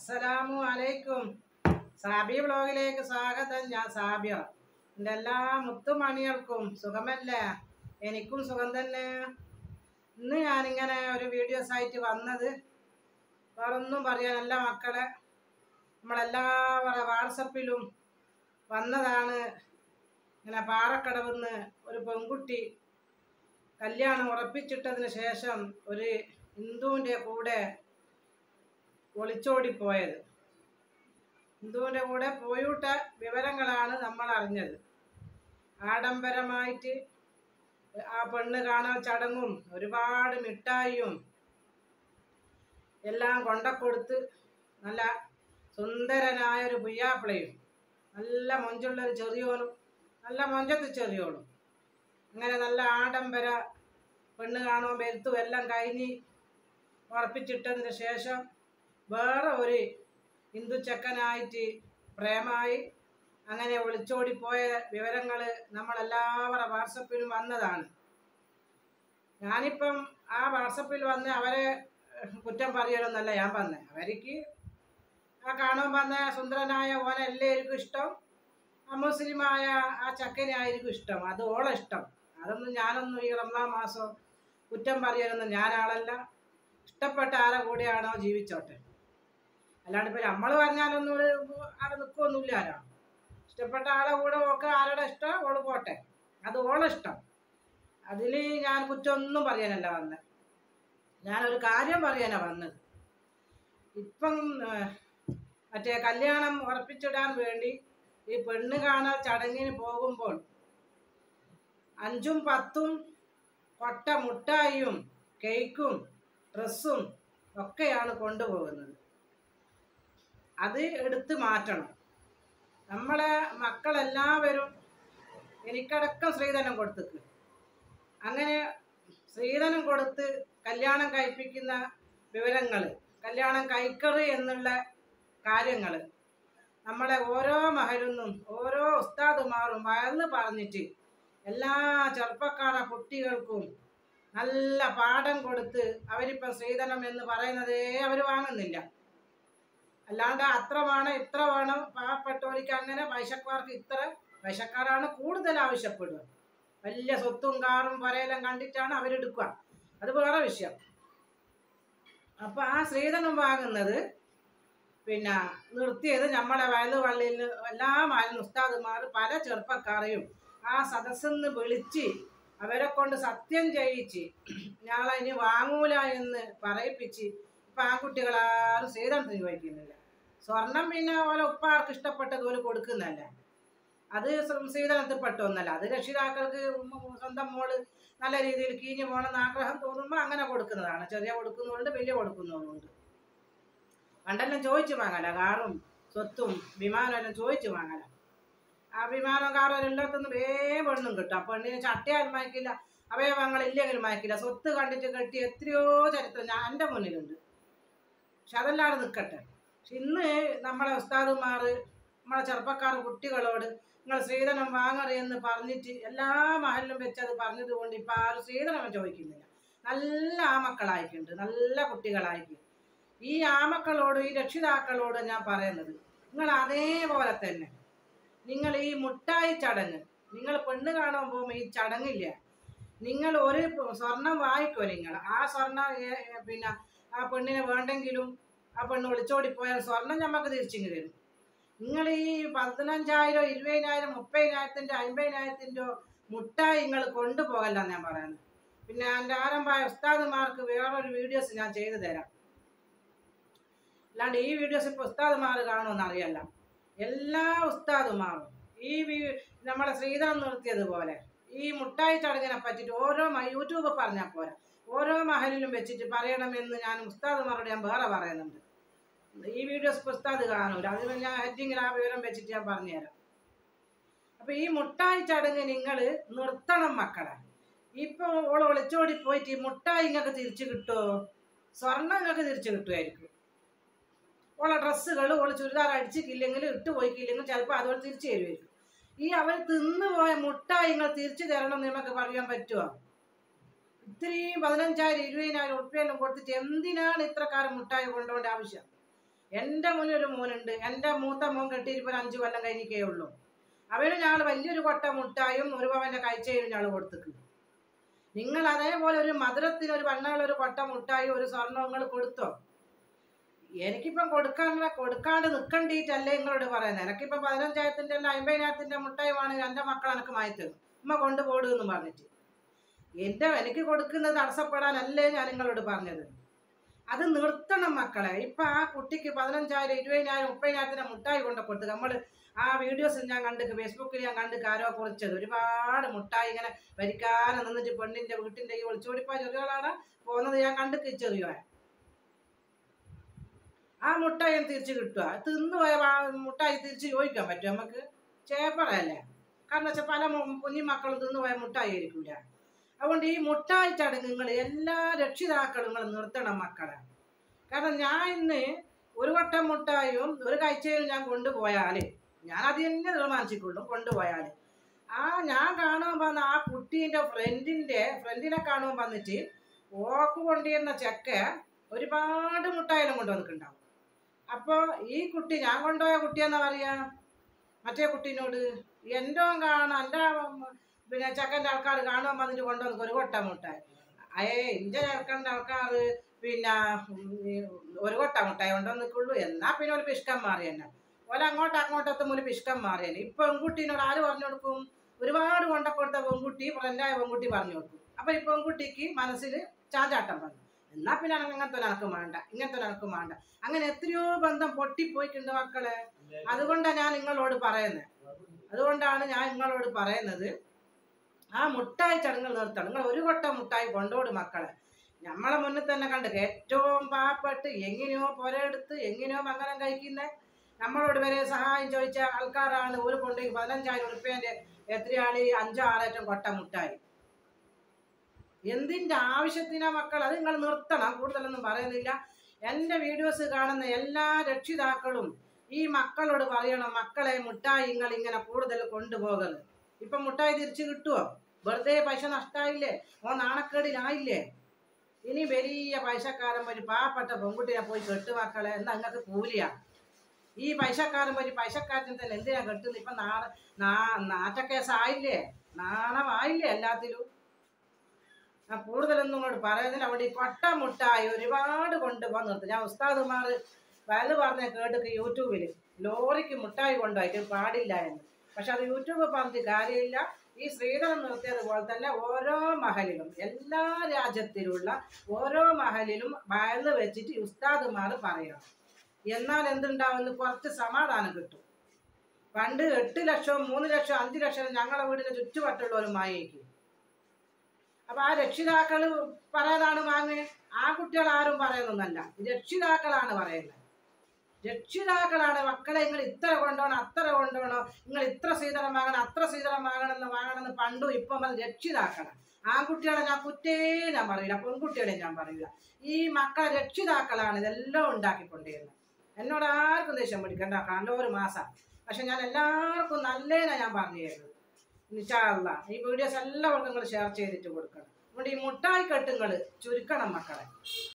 അസ്സലാമു അലൈക്കും സാബി വ്ലോഗിലേക്ക് സ്വാഗതം ഞാൻ സാബിയ എൻ്റെ എല്ലാ മുത്തുമണികൾക്കും സുഖമല്ലേ എനിക്കും സുഖം തന്നെ ഇന്ന് ഞാനിങ്ങനെ ഒരു വീഡിയോസ് ആയിട്ട് വന്നത് വേറൊന്നും പറയാനല്ല മക്കളെ നമ്മളെല്ലാവരുടെ വാട്സപ്പിലും വന്നതാണ് ഇങ്ങനെ പാറക്കടവെന്ന് ഒരു പെൺകുട്ടി കല്യാണം ഉറപ്പിച്ചിട്ടതിന് ശേഷം ഒരു ഹിന്ദുവിൻ്റെ കൂടെ ഒളിച്ചോടിപ്പോയത് ഹിന്ദുവിൻ്റെ കൂടെ പോയിട്ട വിവരങ്ങളാണ് നമ്മൾ അറിഞ്ഞത് ആഡംബരമായിട്ട് ആ പെണ്ണ് കാണാൻ ചടങ്ങും ഒരുപാട് മിഠായിയും എല്ലാം കൊണ്ടക്കൊടുത്ത് നല്ല സുന്ദരനായ ഒരു പുയ്യാപ്പിളയും നല്ല മൊഞ്ചുള്ള ഒരു ചെറിയോനും നല്ല മൊഞ്ചത്ത് ചെറിയോളും അങ്ങനെ നല്ല ആഡംബര പെണ്ണ് കാണുമ്പോൾ ബെരുത്തും എല്ലാം കഴിഞ്ഞ് ഉറപ്പിച്ചിട്ടതിന് ശേഷം വേറെ ഒരു ഹിന്ദു ചെക്കനായിട്ട് പ്രേമായി അങ്ങനെ ഒളിച്ചോടിപ്പോയ വിവരങ്ങൾ നമ്മളെല്ലാവരുടെ വാട്സപ്പിലും വന്നതാണ് ഞാനിപ്പം ആ വാട്സപ്പിൽ വന്ന് അവരെ കുറ്റം പറയണമെന്നല്ല ഞാൻ പറഞ്ഞത് അവർക്ക് ആ കാണാൻ വന്ന സുന്ദരനായ ഓനെ എല്ലാവർക്കും ഇഷ്ടം ആ മുസ്ലിമായ ആ ചക്കനെ ആയിരിക്കും ഇഷ്ടം അത് ഓളെ ഇഷ്ടം അതൊന്നും ഞാനൊന്നും ഈ റംസാൻ മാസം കുറ്റം പറയലൊന്നും ഞാനാളല്ല ഇഷ്ടപ്പെട്ട ആരെ കൂടെയാണോ ജീവിച്ചോട്ടെ അല്ലാണ്ട് ഇപ്പം നമ്മൾ പറഞ്ഞാലൊന്നും ഒരു അവിടെ നിൽക്കൊന്നുമില്ല ആരോ ഇഷ്ടപ്പെട്ട ആളെ കൂടെ ഒക്കെ ആരുടെ ഇഷ്ടം ഓള് പോട്ടെ അത് ഓളെ ഇഷ്ടം അതിൽ ഞാൻ കുറ്റമൊന്നും പറയാനല്ല വന്നത് ഞാനൊരു കാര്യം പറയാനാ വന്നത് ഇപ്പം ഏഹ്, മറ്റേ കല്യാണം ഉറപ്പിച്ചിടാൻ വേണ്ടി ഈ പെണ്ണ് കാണാൻ ചടങ്ങിന് പോകുമ്പോൾ അഞ്ചും പത്തും കൊട്ട മുട്ടായിയും കേക്കും ഡ്രസ്സും ഒക്കെയാണ് കൊണ്ടുപോകുന്നത് അത് എടുത്ത് മാറ്റണം നമ്മളെ മക്കളെല്ലാവരും എനിക്കടക്കം സ്ത്രീധനം കൊടുത്തേക്ക് അങ്ങനെ സ്ത്രീധനം കൊടുത്ത് കല്യാണം കഴിപ്പിക്കുന്ന വിവരങ്ങൾ കല്യാണം കഴിക്കറ് എന്നുള്ള കാര്യങ്ങൾ നമ്മളെ ഓരോ മഹരുന്നും ഓരോ ഉസ്താദുമാറും വയന്ന് പറഞ്ഞിട്ട് എല്ലാ ചെറുപ്പക്കാര കുട്ടികൾക്കും നല്ല പാഠം കൊടുത്ത് അവരിപ്പം സ്ത്രീധനം എന്ന് പറയുന്നതേ അവർ വാങ്ങുന്നില്ല അല്ലാണ്ട് അത്ര വേണം ഇത്ര വേണം പാവപ്പെട്ടവർക്ക് അങ്ങനെ പൈസക്കാർക്ക് ഇത്ര പൈസക്കാരാണ് കൂടുതൽ ആവശ്യപ്പെടുക വലിയ സ്വത്തും കാറും പുരയെല്ലാം കണ്ടിട്ടാണ് അവരെടുക്കുക അത് വേറെ വിഷയം അപ്പൊ ആ സ്ത്രീധനം വാങ്ങുന്നത് പിന്നെ നിർത്തിയത് നമ്മളെ വയലു പള്ളിയിൽ എല്ലാ മാലിന് ഉസ്താദുമാർ പല ചെറുപ്പക്കാരെയും ആ സദസ്സിന്ന് വിളിച്ച് അവരെ കൊണ്ട് സത്യം ചെയ്യിച്ച് ഞങ്ങളെ ഇനി വാങ്ങൂല എന്ന് പറയിപ്പിച്ച് ഇപ്പം ആൺകുട്ടികളാരും സ്ത്രീധനത്തിന് വയ്ക്കുന്നില്ല സ്വർണം പിന്നെ ഓലെ ഉപ്പാർക്ക് ഇഷ്ടപ്പെട്ടത് പോലെ കൊടുക്കുന്നല്ല അത് സ്ത്രീധനത്തിൽ പെട്ടൊന്നല്ല അത് രക്ഷിതാക്കൾക്ക് ഉമ്മ സ്വന്തം മോള് നല്ല രീതിയിൽ കീഞ്ഞു പോകണമെന്ന് ആഗ്രഹം തോന്നുമ്പോൾ അങ്ങനെ കൊടുക്കുന്നതാണ് ചെറിയ കൊടുക്കുന്നതുകൊണ്ട് വലിയ കൊടുക്കുന്നതുകൊണ്ട് പണ്ടെല്ലാം ചോദിച്ചു വാങ്ങല കാറും സ്വത്തും വിമാനം എല്ലാം ചോദിച്ചു വാങ്ങല ആ വിമാനം കാറും എല്ലാത്തുനിന്ന് വേഗം പെണ്ണും കിട്ടും ആ പെണ്ണിന് ചട്ടയാൽ മയക്കില്ല അവയവങ്ങൾ ഇല്ലെങ്കിലും മയക്കില്ല സ്വത്ത് കണ്ടിട്ട് കെട്ടി എത്രയോ ചരിത്രം ഞാൻ എൻ്റെ മുന്നിലുണ്ട് പക്ഷെ അതെല്ലാം നിൽക്കട്ടെ പക്ഷെ ഇന്ന് നമ്മളെ ഉസ്താദുമാർ നമ്മളെ ചെറുപ്പക്കാർ കുട്ടികളോട് നിങ്ങൾ സ്ത്രീധനം വാങ്ങറി എന്ന് പറഞ്ഞിട്ട് എല്ലാ മഹലിലും വെച്ച് അത് പറഞ്ഞത് കൊണ്ട് ഇപ്പം ആരും സ്ത്രീധനം ചോദിക്കുന്നില്ല നല്ല ആമക്കളായിട്ടുണ്ട് നല്ല കുട്ടികളായിരിക്കും ഈ ആമക്കളോട് ഈ രക്ഷിതാക്കളോട് ഞാൻ പറയുന്നത് നിങ്ങൾ അതേപോലെ തന്നെ നിങ്ങൾ ഈ മുട്ടായി ചടങ്ങ് നിങ്ങൾ പെണ്ണ് കാണാൻ പോകുമ്പോൾ ഈ ചടങ്ങില്ല നിങ്ങൾ ഒരു സ്വർണം വാങ്ങിക്കോ നിങ്ങൾ ആ സ്വർണം ഏ- ഏ- പിന്നെ ആ പെണ്ണിനെ വേണ്ടെങ്കിലും ആ പെണ്ണ് ഒളിച്ചോടിപ്പോയാൽ സ്വർണം നമുക്ക് തിരിച്ചിങ്ങ് തരും നിങ്ങൾ ഈ പതിനഞ്ചായിരം ഇരുപതിനായിരം മുപ്പതിനായിരത്തിൻ്റെ അമ്പതിനായിരത്തിൻ്റെ മുട്ടായി നിങ്ങൾ കൊണ്ടുപോകല്ല ഞാൻ പറയുന്നത് പിന്നെ എൻ്റെ ആരംഭമായ ഉസ്താദുമാർക്ക് വേറൊരു വീഡിയോസ് ഞാൻ ചെയ്തു തരാം അല്ലാണ്ട് ഈ വീഡിയോസ് ഇപ്പോൾ ഉസ്താദുമാർ കാണുമെന്ന് അറിയല്ല എല്ലാ ഉസ്താദുമാറും ഈ വീ- നമ്മളെ ശ്രീധരം നിർത്തിയതുപോലെ ഈ മുട്ടായി ചടങ്ങിനെ പറ്റിയിട്ട് ഓരോ മ- യൂട്യൂബ് പറഞ്ഞാൽ പോരാ ഓരോ മഹലിലും വെച്ചിട്ട് പറയണമെന്ന് ഞാൻ ഉസ്താദുമാരോട് ഞാൻ വേറെ പറയുന്നുണ്ട് ഈ വീഡിയോസ് ഇപ്പോൾ ഉസ്താദ് കാണൂല അതിന് ഞാൻ ഹെഡിങ്ങിൽ ആ വിവരം വെച്ചിട്ട് ഞാൻ പറഞ്ഞുതരാം അപ്പൊ ഈ മുട്ടായി ചടങ്ങ് നിങ്ങൾ നിർത്തണം മക്കളെ ഇപ്പൊ ഓൾ ഒളിച്ചോടി പോയിട്ട് ഈ മുട്ടായി നിങ്ങൾക്ക് തിരിച്ചു കിട്ടുമോ സ്വർണം നിങ്ങൾക്ക് തിരിച്ചു കിട്ടുമായിരിക്കും ഓളെ ഡ്രസ്സുകൾ ഓള് ചുരിദാർ അടിച്ചിട്ടില്ലെങ്കിൽ ഇട്ട് പോയിക്കില്ലെങ്കിൽ ചിലപ്പോൾ അതുപോലെ തിരിച്ചു തരുമായിരിക്കും ഈ അവർ തിന്നുപോയ മുട്ടായി നിങ്ങൾ തിരിച്ചു തരണം എന്ന് നമുക്ക് പറയാൻ പറ്റുമോ ഇത്രയും പതിനഞ്ചായിരം ഇരുപതിനായിരം ഉറുപ്പ്യെല്ലാം കൊടുത്തിട്ട് എന്തിനാണ് ഇത്രക്കാരം മുട്ടായി കൊണ്ടുപോകേണ്ട ആവശ്യം എൻ്റെ മുന്നിൽ ഒരു മോനുണ്ട് എൻ്റെ മൂത്ത മോൻ കെട്ടിയിരിപ്പോൾ ഒരു അഞ്ച് കൊല്ലം കഴിഞ്ഞിക്കേ ഉള്ളൂ അവന് ഞങ്ങൾ വലിയൊരു കൊട്ട മുട്ടായും ഒരു പവൻ്റെ കഴിച്ചയും ഞങ്ങൾ കൊടുത്തിക്ക് നിങ്ങൾ അതേപോലെ ഒരു മധുരത്തിന് ഒരു വണ്ണമുള്ള ഒരു കൊട്ട മുട്ടായും ഒരു സ്വർണ്ണവും നിങ്ങൾ കൊടുത്തോ എനിക്കിപ്പം കൊടുക്കാനുള്ള കൊടുക്കാണ്ട് നിൽക്കണ്ടിട്ടല്ലേ നിങ്ങളോട് പറയുന്നത് എനിക്കിപ്പം പതിനഞ്ചായിരത്തിൻ്റെ അല്ല അമ്പതിനായിരത്തിൻ്റെ മുട്ടായുമാണ് എൻ്റെ മക്കൾ എനിക്ക് മാറ്റിത്തരും ഉമ്മ കൊണ്ടുപോടും എന്ന് പറഞ്ഞിട്ട് എൻ്റെ എനിക്ക് കൊടുക്കുന്നത് തടസ്സപ്പെടാനല്ലേ ഞാൻ നിങ്ങളോട് പറഞ്ഞത് അത് നിർത്തണം മക്കളെ ഇപ്പൊ ആ കുട്ടിക്ക് പതിനഞ്ചായിരം ഇരുപതിനായിരം മുപ്പതിനായിരത്തിന്റെ മുട്ടായി കൊണ്ട് കൊടുത്തു നമ്മൾ ആ വീഡിയോസ് ഞാൻ കണ്ട് ഫേസ്ബുക്കിൽ ഞാൻ കണ്ട് ആരോ കുറിച്ചത് ഒരുപാട് മുട്ടായി ഇങ്ങനെ വരിക്കാനെ നിന്നിട്ട് പെണ്ണിന്റെ വീട്ടിന്റെ ഈ ഒളിച്ചോടിപ്പാ ചെറിയോളാണ് പോകുന്നത് ഞാൻ കണ്ട് ചെറിയോ ആ മുട്ടായി തിരിച്ചു കിട്ടുക തിന്നു പോയ വാ- മുട്ടായി തിരിച്ച് ചോദിക്കാൻ പറ്റും നമുക്ക് ചേപ്പറല്ലേ കാരണം വെച്ചാൽ പല മു- കുഞ്ഞു മക്കളും തിന്നു പോയ മുട്ടായി ആയിരിക്കൂല അതുകൊണ്ട് ഈ മുട്ടായി ചടങ്ങുകൾ എല്ലാ രക്ഷിതാക്കളും നിങ്ങൾ നിർത്തണം മക്കളെ കാരണം ഞാൻ ഇന്ന് ഒരു വട്ടം മുട്ടായും ഒരു കാഴ്ചയും ഞാൻ കൊണ്ടുപോയാൽ ഞാൻ അത് തന്നെ തീരുമാനിച്ചിട്ടുള്ളൂ കൊണ്ടുപോയാൽ ആ ഞാൻ കാണാൻ വന്ന ആ കുട്ടീൻ്റെ ഫ്രണ്ടിൻ്റെ ഫ്രണ്ടിനെ കാണുവാൻ വന്നിട്ട് ഓക്ക് കൊണ്ടുവരുന്ന ചെക്ക ഒരുപാട് മുട്ടായാലും കൊണ്ടുവന്നിട്ടുണ്ടാവും അപ്പോൾ ഈ കുട്ടി ഞാൻ കൊണ്ടുപോയ കുട്ടിയെന്നാ പറയാ മറ്റേ കുട്ടീനോട് എൻ്റെ കാണാൻ എൻ്റെ പിന്നെ ചെക്കൻ്റെ ആൾക്കാർ കാണുവാൻ വന്നിട്ട് കൊണ്ടുവന്നു ഒരു കൊട്ട മുട്ടായി അയേ ഇൻ്റെ ചെക്കൻ്റെ ആൾക്കാർ പിന്നെ ഉം, ഈ ഒരു കൊട്ട മുട്ടായി കൊണ്ടുവന്നിക്കുള്ളൂ എന്നാ പിന്നെ ഒരു പിഷ്കം മാറി തന്നെ ഓല അങ്ങോട്ട് അങ്ങോട്ടെത്തുമ്പോൾ ഒരു പിഷ്കം മാറി തന്നെ ഇപ്പൊ പെൺകുട്ടീനോട് ആര് പറഞ്ഞു കൊടുക്കും ഒരുപാട് കൊണ്ടക്കൊടുത്ത പെൺകുട്ടി ഫ്രണ്ടായ പെൺകുട്ടി പറഞ്ഞു കൊടുക്കും അപ്പൊ ഈ പെൺകുട്ടിക്ക് മനസ്സിൽ ചാഞ്ചാട്ടം വന്നു എന്നാ പിന്നെ അനക്ക് അങ്ങനത്തെ ഒരു അനക്ക് വേണ്ട ഇങ്ങനത്തെ ഒരു അനക്ക് വേണ്ട അങ്ങനെ എത്രയോ ബന്ധം പൊട്ടിപ്പോയിട്ടുണ്ട് മക്കളെ അതുകൊണ്ടാണ് ഞാൻ നിങ്ങളോട് പറയുന്നത് അതുകൊണ്ടാണ് ഞാൻ നിങ്ങളോട് പറയുന്നത് ആ മുട്ടായി ചടങ്ങുകൾ നിർത്തണം നിങ്ങൾ ഒരു കൊട്ട മുട്ടായി കൊണ്ടോട് മക്കളെ നമ്മളെ മുന്നിൽ തന്നെ കണ്ട് ഏറ്റവും പാവപ്പെട്ട് എങ്ങനെയോ പുരയെടുത്ത് എങ്ങനെയോ മംഗലം കഴിക്കുന്ന നമ്മളോട് വരെ സഹായം ചോദിച്ച ആൾക്കാരാണ് ഒരു കൊണ്ടുപോയി പതിനഞ്ചായിരം ഉറുപ്പ്യൻ്റെ എത്രയാണ് ഈ അഞ്ചോ ആറേറ്റം കൊട്ട മുട്ടായി എന്തിൻ്റെ ആവശ്യത്തിനാ മക്കൾ അത് നിങ്ങൾ നിർത്തണം കൂടുതലൊന്നും പറയുന്നില്ല എൻ്റെ വീഡിയോസ് കാണുന്ന എല്ലാ രക്ഷിതാക്കളും ഈ മക്കളോട് പറയണം മക്കളെ മുട്ടായി നിങ്ങൾ ഇങ്ങനെ കൂടുതൽ കൊണ്ടുപോകരുത് ഇപ്പം മുട്ടായി തിരിച്ചു കിട്ടുമോ വെറുതെ പൈസ നഷ്ടമായില്ലേ ഓ നാണക്കേടിലായില്ലേ ഇനി വലിയ പൈസക്കാരൻ ഒരു പാവപ്പെട്ട പെൺകുട്ടിയെ പോയി കെട്ടു മക്കളെ എന്നാ നിങ്ങൾക്ക് കൂലിയാ ഈ പൈസക്കാരൻ ഒരു പൈസക്കാരൻ തന്നെ എന്തിനാ കെട്ടുന്നത് ഇപ്പൊ നാണ നാ നാറ്റക്കേസായില്ലേ നാണമായില്ലേ എല്ലാത്തിലും ഞാൻ കൂടുതലൊന്നും ഇങ്ങോട്ട് പറയുന്നില്ല അവിടെ ഈ കൊട്ട മുട്ടായി ഒരുപാട് കൊണ്ടുപോകാൻ നിർത്തും ഞാൻ ഉസ്താദുമാർ വലുത് പറഞ്ഞ കേട്ടിക്ക് യൂട്യൂബിൽ ലോറിക്ക് മുട്ടായി കൊണ്ടുപോയിട്ട് പാടില്ല എന്ന് പക്ഷെ അത് യൂട്യൂബ് പറഞ്ഞിട്ട് കാര്യമില്ല ഈ ശ്രീധരൻ നിർത്തിയതുപോലെ തന്നെ ഓരോ മഹലിലും എല്ലാ രാജ്യത്തിലുള്ള ഓരോ മഹലിലും വയല് വെച്ചിട്ട് ഉസ്താദുമാർ പറയണം എന്നാൽ എന്തുണ്ടാവുമെന്ന് കുറച്ച് സമാധാനം കിട്ടും പണ്ട് എട്ട് ലക്ഷവും മൂന്ന് ലക്ഷവും അഞ്ച് ലക്ഷവും ഞങ്ങളെ വീടിന്റെ ചുറ്റുവട്ടുള്ളവരും വാങ്ങിക്കും അപ്പൊ ആ രക്ഷിതാക്കള് പറയാതാണ് വാങ്ങ് ആ കുട്ടികൾ ആരും പറയുന്നൊന്നല്ല രക്ഷിതാക്കളാണ് പറയുന്നത് രക്ഷിതാക്കളാണ് മക്കളെ നിങ്ങൾ ഇത്ര കൊണ്ടുപോകണം അത്ര കൊണ്ടുപോകണം നിങ്ങൾ ഇത്ര സീതളം വാങ്ങണം അത്ര സീതളം വാങ്ങണം എന്ന് വാങ്ങണം എന്ന് പണ്ടും ഇപ്പം അത് രക്ഷിതാക്കളാണ് ആൺകുട്ടികളെ ഞാൻ കുറ്റേ ഞാൻ പറയില്ല പെൺകുട്ടികളെ ഞാൻ പറയില്ല ഈ മക്കളെ രക്ഷിതാക്കളാണ് ഇതെല്ലാം ഉണ്ടാക്കിക്കൊണ്ടിരുന്നത് എന്നോട് ആർക്കും ദേഷ്യം പിടിക്കണ്ട കാരണം ഒരു മാസം പക്ഷെ ഞാൻ എല്ലാവർക്കും നല്ലതിനാണ് ഞാൻ പറഞ്ഞു തരുന്നത് നിശാള്ള ഈ വീഡിയോസ് എല്ലാവർക്കും നിങ്ങൾ ഷെയർ ചെയ്തിട്ട് കൊടുക്കണം അതുകൊണ്ട് ഈ മുട്ടായി കെട്ടുങ്ങൾ ചുരുക്കണം മക്കളെ